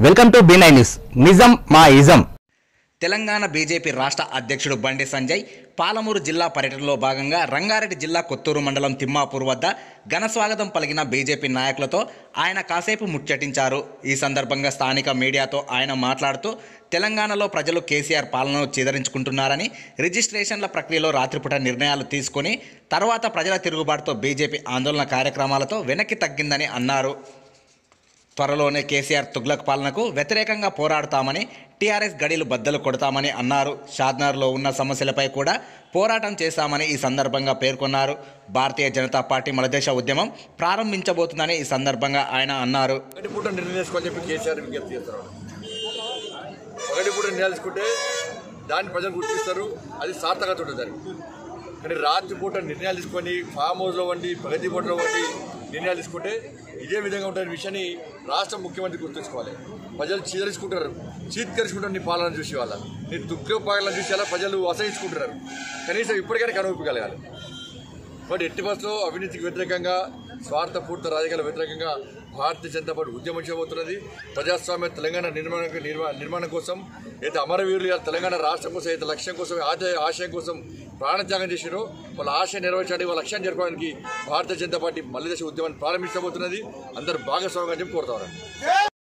welcome to B nine news నిజం మా ism Telangana BJP రాష్ట్ర అధ్యక్షుడు బండి సంజయ్ పాలమూరు జిల్లా పర్యటనలో భాగంగా రంగారెడ్డి జిల్లా కొత్తూరు మండలం తిమ్మాపూర్ వద్ద ఘన స్వాగతం పలికిన బీజేపీ నాయకులతో ఆయన కాసేపు ముచ్చటించారు ఈ సందర్భంగా స్థానిక మీడియాతో ఆయన మాట్లాడుతూ తెలంగాణలో ప్రజలు కేసీఆర్ పాలనను చిదరించుకుంటున్నారని రిజిస్ట్రేషన్ల ప్రక్రియలో రాత్రిపూట నిర్ణయాలు తీసుకొని తర్వాత ప్రజల తిరుగుబాటుతో బీజేపీ ఆందోళన కార్యక్రమాలతో వెనక్కి తగ్గిందని అన్నారు త్వరలోనే కేసీఆర్ తుగ్లక్ పాలనకు వ్యతిరేకంగా పోరాడుతామని టీఆర్ఎస్ గడిలు బద్దలు కొడతామని అన్నారు షాద్నగర్లో ఉన్న సమస్యలపై కూడా పోరాటం చేశామని ఈ సందర్భంగా పేర్కొన్నారు భారతీయ జనతా పార్టీ మలదేశ ఉద్యమం ప్రారంభించబోతుందని ఈ సందర్భంగా ఆయన అన్నారు ఒకటి పూట నిర్ణయం చేసుకోవాలని చెప్పి కేసీఆర్ విజ్ఞప్తి చేస్తున్నాడు ఒకటి పూట నిర్ణయాలు తీసుకుంటే దాన్ని ప్రజలు గుర్తిస్తారు అది సార్థకత ఉంటుంది దానికి కానీ రాత్రి పూట నిర్ణయాలు తీసుకొని ఫామ్ హౌస్లో వండి ప్రగతి బోర్డులో వండి నిర్ణయాలు తీసుకుంటే ఇదే విధంగా ఉంటుంది విషయాన్ని రాష్ట్ర ముఖ్యమంత్రి గుర్తుంచుకోవాలి ప్రజలు చీదరించుకుంటారు చీత్కరించుకుంటారు నీ పాలన చూసి వాళ్ళ నీ దుఃఖ పాలన చూసి అలా ప్రజలు అసహించుకుంటున్నారు కనీసం ఇప్పటికైనా కనువిప్పగలగాలి బట్ ఎట్టి బస్సులో అవినీతికి వ్యతిరేకంగా స్వార్థపూర్త రాజకీయాల వ్యతిరేకంగా భారతీయ జనతా పార్టీ ఉద్యమం చేయబోతున్నది ప్రజాస్వామ్య తెలంగాణ నిర్మాణ నిర్మా- నిర్మాణం కోసం అయితే అమరవీరులు ఇవాళ తెలంగాణ రాష్ట్రం కోసం అయితే లక్ష్యం కోసం ఆశయ ఆశయం కోసం ప్రాణత్యాగం చేసిరో వాళ్ళ ఆశయం నెరవేర్చడానికి వాళ్ళ లక్ష్యాన్ని జరపడానికి భారతీయ జనతా పార్టీ మళ్ళీ దశ ఉద్యమాన్ని ప్రారంభించబోతున్నది అందరూ భాగస్వామ్యంగా చెప్పి కోరుతా ఉన్నారు